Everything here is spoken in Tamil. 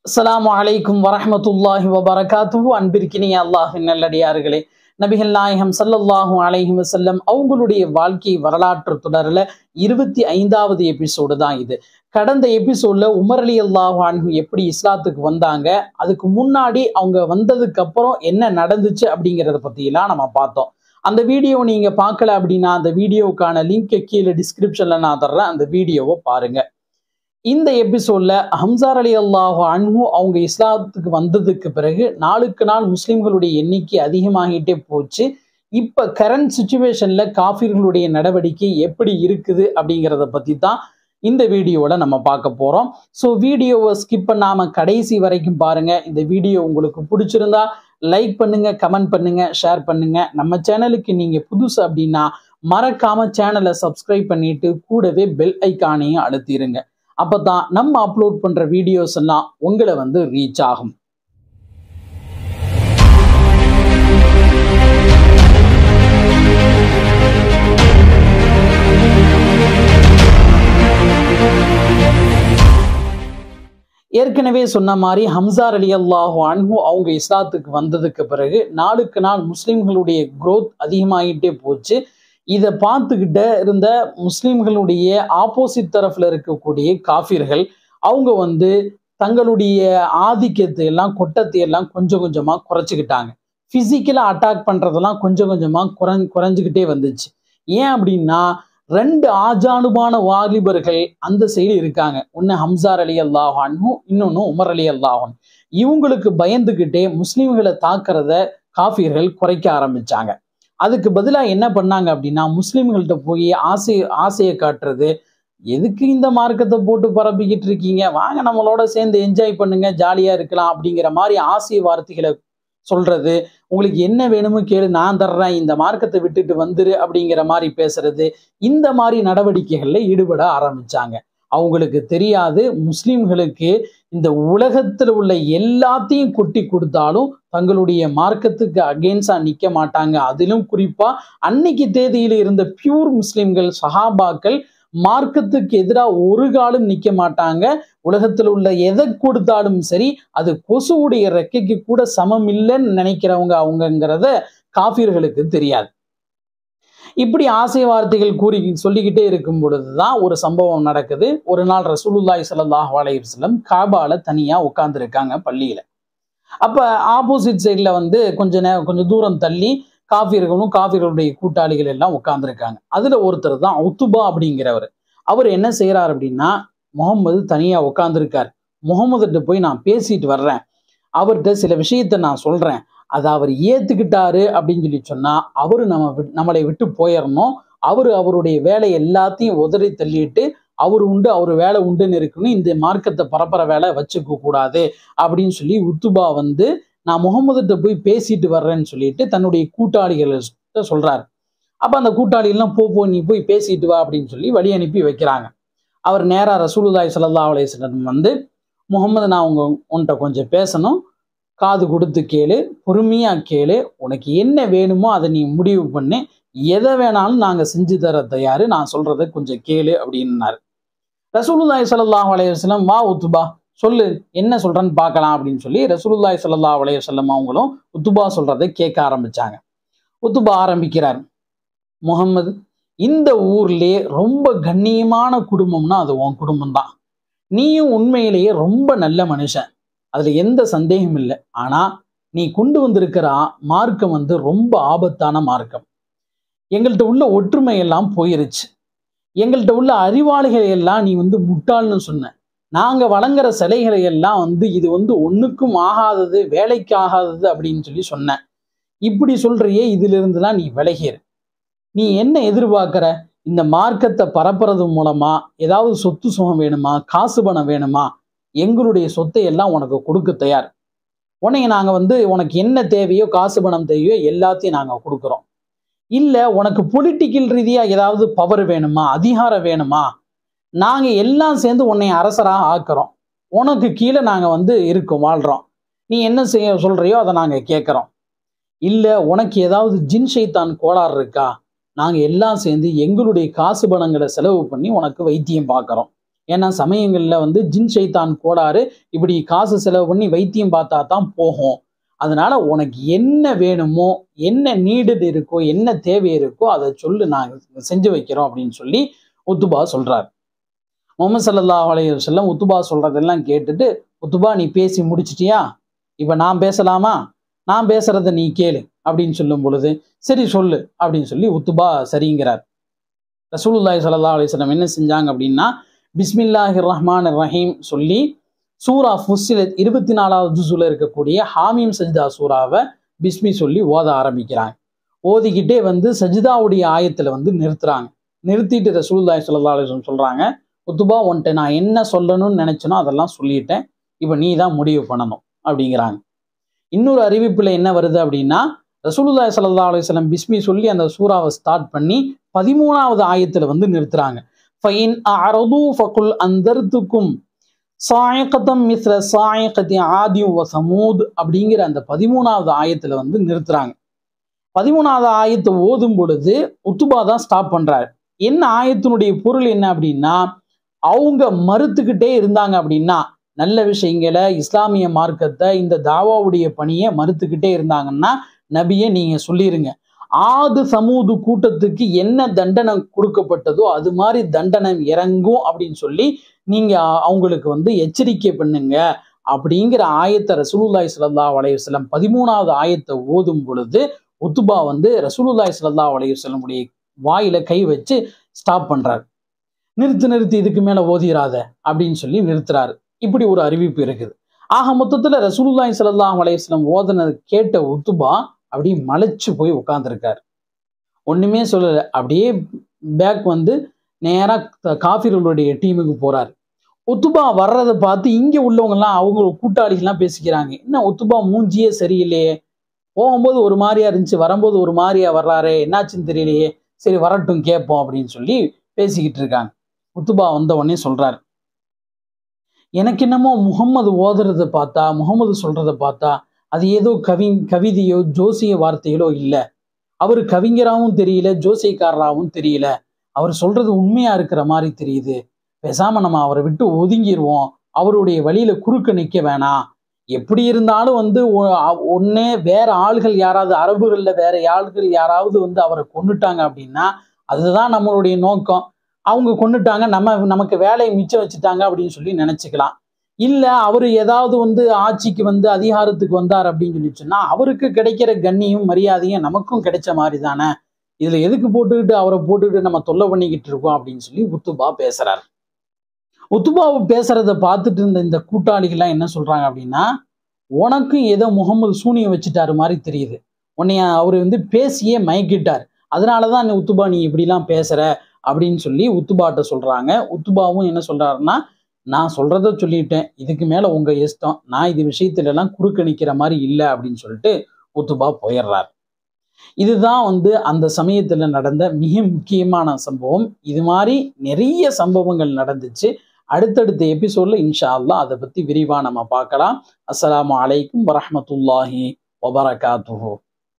அஸ்ஸலாமு அலைக்கும் வரஹ்மத்துல்லாஹி வபரகாத்துஹு அன்பிற்கினிய அல்லாஹின் நல்லடியார்களே நபிகள் நாயகம் ஸல்லல்லாஹு அலைஹி வஸல்லம் அவங்களுடைய வாழ்க்கை வரலாற்று தொடரில் இருபத்தி ஐந்தாவது எபிசோடு தான் இது கடந்த எபிசோட்ல உமர் அலி அல்லாஹு அன்ஹு எப்படி இஸ்லாத்துக்கு வந்தாங்க அதுக்கு முன்னாடி அவங்க வந்ததுக்கு அப்புறம் என்ன நடந்துச்சு அப்படிங்கிறத பத்தியெல்லாம் நம்ம பார்த்தோம் அந்த வீடியோ நீங்க பார்க்கல அப்படின்னா அந்த வீடியோவுக்கான லிங்க் கீழே டிஸ்கிரிப்ஷன்ல நான் தர்றேன் அந்த வீடியோவை பாருங்க இந்த எபிசோட்ல ஹம்சார் அலி அல்லாஹு அன்ஹு அவங்க இஸ்லாத்துக்கு வந்ததுக்கு பிறகு நாளுக்கு நாள் முஸ்லிம்களுடைய எண்ணிக்கை அதிகமாகிட்டே போச்சு இப்ப கரண்ட் சுச்சுவேஷன்ல காஃபிர்களுடைய நடவடிக்கை எப்படி இருக்குது அப்படிங்கிறத பத்தி தான் இந்த வீடியோல நம்ம பார்க்க போறோம் ஸோ வீடியோவை ஸ்கிப் பண்ணாம கடைசி வரைக்கும் பாருங்க இந்த வீடியோ உங்களுக்கு பிடிச்சிருந்தா லைக் பண்ணுங்க கமெண்ட் பண்ணுங்க ஷேர் பண்ணுங்க நம்ம சேனலுக்கு நீங்க புதுசு அப்படின்னா மறக்காம சேனலை சப்ஸ்கிரைப் பண்ணிட்டு கூடவே பெல் ஐக்கானையும் அழுத்திடுங்க அப்பதான் நம்ம அப்லோட் பண்ற வீடியோஸ் எல்லாம் உங்களை வந்து ரீச் ஆகும் ஏற்கனவே சொன்ன மாதிரி ஹம்சார் அலி அல்லாஹு அன்ஹு அவங்க இஸ்லாத்துக்கு வந்ததுக்கு பிறகு நாளுக்கு நாள் முஸ்லிம்களுடைய growth அதிகமாகிட்டே போச்சு இதை பார்த்துக்கிட்ட இருந்த முஸ்லிம்களுடைய ஆப்போசிட் தரப்புல இருக்கக்கூடிய காஃபிர்கள் அவங்க வந்து தங்களுடைய ஆதிக்கத்தை எல்லாம் கொட்டத்தை எல்லாம் கொஞ்சம் கொஞ்சமா குறைச்சிக்கிட்டாங்க பிசிக்கலா அட்டாக் பண்றதெல்லாம் கொஞ்சம் கொஞ்சமா குறை குறைஞ்சுக்கிட்டே வந்துச்சு ஏன் அப்படின்னா ரெண்டு ஆஜானுபான வாலிபர்கள் அந்த சைடு இருக்காங்க ஒன்னு ஹம்சார் அலி அல்லாஹானும் இன்னொன்னு உமர் அலி அல்லாஹான் இவங்களுக்கு பயந்துகிட்டே முஸ்லிம்களை தாக்குறத காஃபிர்கள் குறைக்க ஆரம்பிச்சாங்க அதுக்கு பதிலாக என்ன பண்ணாங்க அப்படின்னா முஸ்லிம்கள்ட்ட போய் ஆசை ஆசையை காட்டுறது எதுக்கு இந்த மார்க்கத்தை போட்டு பரப்பிக்கிட்டு இருக்கீங்க வாங்க நம்மளோட சேர்ந்து என்ஜாய் பண்ணுங்க ஜாலியா இருக்கலாம் அப்படிங்கிற மாதிரி ஆசை வார்த்தைகளை சொல்றது உங்களுக்கு என்ன வேணுமோ கேளு நான் தர்றேன் இந்த மார்க்கத்தை விட்டுட்டு வந்துரு அப்படிங்கிற மாதிரி பேசுறது இந்த மாதிரி நடவடிக்கைகள்ல ஈடுபட ஆரம்பிச்சாங்க அவங்களுக்கு தெரியாது முஸ்லிம்களுக்கு இந்த உலகத்துல உள்ள எல்லாத்தையும் கொட்டி கொடுத்தாலும் தங்களுடைய மார்க்கத்துக்கு அகெயின்ஸ்டா நிக்க மாட்டாங்க அதிலும் குறிப்பா அன்னைக்கு தேதியில இருந்த பியூர் முஸ்லிம்கள் சஹாபாக்கள் மார்க்கத்துக்கு எதிராக ஒரு காலம் நிக்க மாட்டாங்க உலகத்தில் உள்ள எதை கொடுத்தாலும் சரி அது கொசுவுடைய ரெக்கைக்கு கூட சமம் இல்லைன்னு நினைக்கிறவங்க அவங்கங்கிறத காஃபிர்களுக்கு தெரியாது இப்படி ஆசை வார்த்தைகள் கூறி சொல்லிக்கிட்டே இருக்கும் பொழுதுதான் ஒரு சம்பவம் நடக்குது ஒரு நாள் ரசூலுல்லாய் சல்லாஹ் அலையம் காபால தனியா உட்கார்ந்துருக்காங்க பள்ளியில அப்ப ஆப்போசிட் சைட்ல வந்து கொஞ்ச நேரம் கொஞ்சம் தூரம் தள்ளி காஃபிர்களும் காஃபிர்களுடைய கூட்டாளிகள் எல்லாம் உட்கார்ந்துருக்காங்க அதுல ஒருத்தர் தான் உத்துபா அப்படிங்கிறவர் அவர் என்ன செய்யறாரு அப்படின்னா முகம்மது தனியா உட்கார்ந்துருக்கார் முகமதுகிட்ட போய் நான் பேசிட்டு வர்றேன் அவர்கிட்ட சில விஷயத்த நான் சொல்றேன் அதை அவர் ஏத்துக்கிட்டாரு அப்படின்னு சொல்லி சொன்னா அவரு நம்ம விட்- நம்மளை விட்டு போயிடணும் அவரு அவருடைய வேலை எல்லாத்தையும் உதறி தள்ளிட்டு அவர் உண்டு அவர் வேலை உண்டுன்னு இருக்கணும் இந்த மார்க்கத்தை பரப்புற வேலை வச்சுக்க கூடாது அப்படின்னு சொல்லி உத்துபா வந்து நான் முகமதுகிட்ட போய் பேசிட்டு வர்றேன்னு சொல்லிட்டு தன்னுடைய கூட்டாளிகள்கிட்ட சொல்றாரு அப்ப அந்த கூட்டாளிகள்லாம் போ போ நீ போய் பேசிட்டு வா அப்படின்னு சொல்லி வழி அனுப்பி வைக்கிறாங்க அவர் நேரா ரசூலுல்லாய் ஸல்லல்லாஹு அலைஹி வஸல்லம் வந்து முகமது நான் உங்க உன்கிட்ட கொஞ்சம் பேசணும் காது கொடுத்து கேளு பொறுமையா கேளு உனக்கு என்ன வேணுமோ அதை நீ முடிவு பண்ணு எதை வேணாலும் நாங்க செஞ்சு தர தயாரு நான் சொல்றதை கொஞ்சம் கேளு அப்படின்னாரு ரசூலுல்லாய் ஸல்லல்லாஹு அலைஹி வஸல்லம் வா உத்துபா சொல்லு என்ன சொல்றேன்னு பார்க்கலாம் அப்படின்னு சொல்லி ரசூலுல்லாய் ஸல்லல்லாஹு அலைஹி வஸல்லம் அவங்களும் உத்துபா சொல்றதை கேட்க ஆரம்பிச்சாங்க உத்துபா ஆரம்பிக்கிறார் முகம்மது இந்த ஊர்லயே ரொம்ப கண்ணியமான குடும்பம்னா அது உன் குடும்பம் தான் நீயும் உண்மையிலேயே ரொம்ப நல்ல மனுஷன் அதுல எந்த சந்தேகம் இல்லை ஆனா நீ கொண்டு வந்திருக்கிற ஆ- மார்க்கம் வந்து ரொம்ப ஆபத்தான மார்க்கம் எங்கள்கிட்ட உள்ள ஒற்றுமை எல்லாம் போயிருச்சு எங்கள்கிட்ட உள்ள அறிவாளிகளை எல்லாம் நீ வந்து முட்டாள்னு சொன்ன நாங்க வழங்குற சிலைகளை எல்லாம் வந்து இது வந்து ஒண்ணுக்கும் ஆகாதது வேலைக்கு ஆகாதது அப்படின்னு சொல்லி சொன்ன இப்படி சொல்றியே இதுல இருந்துலாம் நீ விலகிரு நீ என்ன எதிர்பார்க்கிற இந்த மார்க்கத்தை பரப்புறது மூலமா ஏதாவது சொத்து சுகம் வேணுமா காசு பணம் வேணுமா எங்களுடைய சொத்தை எல்லாம் உனக்கு கொடுக்க தயார் உன்னைய நாங்க வந்து உனக்கு என்ன தேவையோ காசு பணம் தேவையோ எல்லாத்தையும் நாங்க கொடுக்குறோம் இல்ல உனக்கு பொலிட்டிக்கல் ரீதியா ஏதாவது பவர் வேணுமா அதிகாரம் வேணுமா நாங்க எல்லாம் சேர்ந்து உன்னை அரசரா ஆக்குறோம் உனக்கு கீழே நாங்க வந்து இருக்கோம் வாழ்றோம் நீ என்ன செய்ய சொல்றியோ அதை நாங்க கேட்குறோம் இல்ல உனக்கு ஏதாவது ஜின் ஷைத்தான் கோளாறு இருக்கா நாங்க எல்லாம் சேர்ந்து எங்களுடைய காசு பணங்களை செலவு பண்ணி உனக்கு வைத்தியம் பார்க்குறோம் ஏன்னா சமயங்கள்ல வந்து ஜின் சைத்தான் கோளாறு இப்படி காசு செலவு பண்ணி வைத்தியம் பார்த்தா தான் போகும் அதனால உனக்கு என்ன வேணுமோ என்ன நீடட் இருக்கோ என்ன தேவை இருக்கோ அதை சொல்லு நாங்கள் செஞ்சு வைக்கிறோம் அப்படின்னு சொல்லி உத்துபா சொல்றார் முகமது சல்லல்லாஹ் அலைஹி வஸல்லம் உத்துபா சொல்றதெல்லாம் கேட்டுட்டு உத்துபா நீ பேசி முடிச்சிட்டியா இப்ப நான் பேசலாமா நான் பேசுறத நீ கேளு அப்படின்னு சொல்லும் பொழுது சரி சொல்லு அப்படின்னு சொல்லி உத்துபா சரிங்கிறார் ரசூலுல்லாஹி ஸல்லல்லாஹு அலைஹி வஸல்லம் என்ன செஞ்சாங்க அப்படின்னா பிஸ்மில்லாஹிர் ரஹ்மான் ரஹீம் சொல்லி சூரா ஃபுஸ்ஸிலத் இருபத்தி நாலாவது ஜுசுல இருக்கக்கூடிய ஹாமீம் சஜிதா சூறாவை பிஸ்மி சொல்லி ஓத ஆரம்பிக்கிறாங்க ஓதிக்கிட்டே வந்து சஜிதாவுடைய ஆயத்துல வந்து நிறுத்துறாங்க நிறுத்திட்டு ரசூலுல்லாஹி ஸல்லல்லாஹு அலைஹி வஸல்லம் சொல்றாங்க உத்துபா உன்ட்ட நான் என்ன சொல்லணும்னு நினைச்சனோ அதெல்லாம் சொல்லிட்டேன் இப்போ நீ தான் முடிவு பண்ணணும் அப்படிங்கிறாங்க இன்னொரு அறிவிப்புல என்ன வருது அப்படின்னா ரசூலுல்லாஹி ஸல்லல்லாஹு அலைஹி வஸல்லம் பிஸ்மி சொல்லி அந்த சூறாவை ஸ்டார்ட் பண்ணி பதிமூணாவது ஆயத்துல வந்து நிறுத்துறாங்க ஃபைன் அஅரது ஃபகுல் அந்தர்துக்கும் சாயக்கத்தம் மிஸ்ர சாயக்கத்தி ஆதி வ சமூத் அப்படிங்கிற அந்த பதிமூணாவது ஆயத்துல வந்து நிறுத்துறாங்க பதிமூணாவது ஆயத்தை ஓதும் பொழுது உத்துபா தான் ஸ்டாப் பண்றாரு என்ன ஆயத்தினுடைய பொருள் என்ன அப்படின்னா அவங்க மறுத்துக்கிட்டே இருந்தாங்க அப்படின்னா நல்ல விஷயங்களை இஸ்லாமிய மார்க்கத்தை இந்த தாவாவுடைய பணியை மறுத்துக்கிட்டே இருந்தாங்கன்னா நபியை நீங்க சொல்லிருங்க ஆது சமூது கூட்டத்துக்கு என்ன தண்டனை கொடுக்கப்பட்டதோ அது மாதிரி தண்டனை இறங்கும் அப்படின்னு சொல்லி நீங்க அவங்களுக்கு வந்து எச்சரிக்கை பண்ணுங்க அப்படிங்கிற ஆயத்தை ரசூலுல்லாய் சல்லா அலையுஸ்லம் பதிமூணாவது ஆயத்தை ஓதும் பொழுது உத்துபா வந்து ரசூலுல்லாய் சல்லா அலையுஸ்லமுடைய வாயில கை வச்சு ஸ்டாப் பண்றாரு நிறுத்து நிறுத்தி இதுக்கு மேல ஓதிராத அப்படின்னு சொல்லி நிறுத்துறாரு இப்படி ஒரு அறிவிப்பு இருக்குது ஆக மொத்தத்துல ரசூலுல்லாய் சல்லாஹ் அலையுஸ்லம் ஓதனது கேட்ட உத்துபா அப்படியே மலைச்சு போய் உட்காந்துருக்காரு ஒண்ணுமே சொல்லலை அப்படியே பேக் வந்து நேரா காஃபிர்களுடைய டீமுக்கு போறாரு ஒத்துபா வர்றதை பார்த்து இங்க உள்ளவங்கலாம் அவங்க கூட்டாளிகள்லாம் பேசிக்கிறாங்க என்ன ஒத்துபா மூஞ்சியே சரியில்லையே போகும்போது ஒரு மாதிரியா இருந்துச்சு வரும்போது ஒரு மாதிரியா வர்றாரே என்னாச்சுன்னு தெரியலையே சரி வரட்டும் கேட்போம் அப்படின்னு சொல்லி பேசிக்கிட்டு இருக்காங்க உத்துபா வந்த உடனே சொல்றாரு எனக்கு என்னமோ முகம்மது ஓதுறத பார்த்தா முகம்மது சொல்றத பார்த்தா அது ஏதோ கவி கவிதையோ ஜோசிய வார்த்தைகளோ இல்லை அவர் கவிஞராகவும் தெரியல ஜோசியக்காரராகவும் தெரியல அவர் சொல்றது உண்மையா இருக்கிற மாதிரி தெரியுது பேசாம நம்ம அவரை விட்டு ஒதுங்கிடுவோம் அவருடைய வழியில குறுக்க நிக்க வேணாம் எப்படி இருந்தாலும் வந்து ஒன்னே வேற ஆள்கள் யாராவது அரபுகள்ல வேற ஆள்கள் யாராவது வந்து அவரை கொண்டுட்டாங்க அப்படின்னா அதுதான் நம்மளுடைய நோக்கம் அவங்க கொண்டுட்டாங்க நம்ம நமக்கு வேலையை மிச்சம் வச்சுட்டாங்க அப்படின்னு சொல்லி நினைச்சுக்கலாம் இல்ல அவர் ஏதாவது வந்து ஆட்சிக்கு வந்து அதிகாரத்துக்கு வந்தார் அப்படின்னு சொல்லி சொன்னா அவருக்கு கிடைக்கிற கண்ணியும் மரியாதையும் நமக்கும் கிடைச்ச மாதிரி தானே இதுல எதுக்கு போட்டுக்கிட்டு அவரை போட்டுக்கிட்டு நம்ம தொல்லை பண்ணிக்கிட்டு இருக்கோம் அப்படின்னு சொல்லி உத்துபா பேசுறாரு உத்துபாவை பேசுறத பார்த்துட்டு இருந்த இந்த கூட்டாளிகள்லாம் என்ன சொல்றாங்க அப்படின்னா உனக்கும் ஏதோ முகமது சூனியம் வச்சுட்டாரு மாதிரி தெரியுது உன்னைய அவர் வந்து பேசியே மயக்கிட்டார் அதனாலதான் நீ உத்துபா நீ இப்படிலாம் பேசுற அப்படின்னு சொல்லி உத்துபாட்ட சொல்றாங்க உத்துபாவும் என்ன சொல்றாருன்னா நான் சொல்றத சொல்லிட்டேன் இதுக்கு மேல உங்க இஷ்டம் நான் இது விஷயத்துல எல்லாம் குறுக்க நிக்கிற மாதிரி இல்லை அப்படின்னு சொல்லிட்டு உத்துபா போயிடுறாரு இதுதான் வந்து அந்த சமயத்துல நடந்த மிக முக்கியமான சம்பவம் இது மாதிரி நிறைய சம்பவங்கள் நடந்துச்சு அடுத்தடுத்த எபிசோட்ல இன்ஷா அல்லா அதை பத்தி விரிவா நம்ம பார்க்கலாம் அஸ்ஸலாமு அலைக்கும் வரஹமத்துல்லாஹி வபரகாத்துஹு